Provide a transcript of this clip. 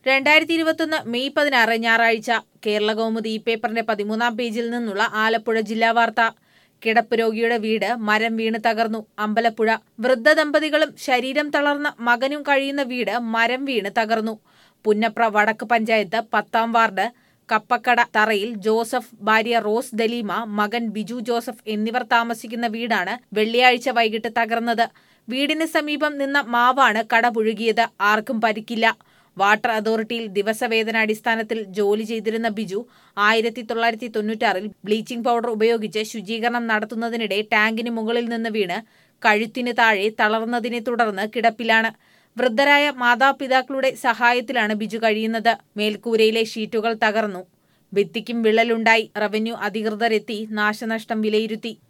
രണ്ടായിരത്തി ഇരുപത്തൊന്ന് മെയ് പതിനാറ് ഞായറാഴ്ച കേരള കൗമുദി ഈ പേപ്പറിന്റെ പതിമൂന്നാം പേജിൽ നിന്നുള്ള ആലപ്പുഴ ജില്ലാ വാർത്ത കിടപ്പ് രോഗിയുടെ വീട് മരം വീണ് തകർന്നു അമ്പലപ്പുഴ വൃദ്ധ ദമ്പതികളും ശരീരം തളർന്ന മകനും കഴിയുന്ന വീട് മരം വീണ് തകർന്നു പുന്നപ്ര വടക്ക് പഞ്ചായത്ത് പത്താം വാർഡ് കപ്പക്കട തറയിൽ ജോസഫ് ഭാര്യ റോസ് ദലീമ മകൻ ബിജു ജോസഫ് എന്നിവർ താമസിക്കുന്ന വീടാണ് വെള്ളിയാഴ്ച വൈകിട്ട് തകർന്നത് വീടിന് സമീപം നിന്ന മാവാണ് കട പുഴുകിയത് ആർക്കും പരിക്കില്ല വാട്ടർ അതോറിറ്റിയിൽ ദിവസവേതനാടിസ്ഥാനത്തിൽ ജോലി ചെയ്തിരുന്ന ബിജു ആയിരത്തി തൊള്ളായിരത്തി തൊണ്ണൂറ്റാറിൽ ബ്ലീച്ചിംഗ് പൗഡർ ഉപയോഗിച്ച് ശുചീകരണം നടത്തുന്നതിനിടെ ടാങ്കിന് മുകളിൽ നിന്ന് വീണ് കഴുത്തിന് താഴെ തളർന്നതിനെ തുടർന്ന് കിടപ്പിലാണ് വൃദ്ധരായ മാതാപിതാക്കളുടെ സഹായത്തിലാണ് ബിജു കഴിയുന്നത് മേൽക്കൂരയിലെ ഷീറ്റുകൾ തകർന്നു ഭിത്തിക്കും വിള്ളലുണ്ടായി റവന്യൂ അധികൃതരെത്തി നാശനഷ്ടം വിലയിരുത്തി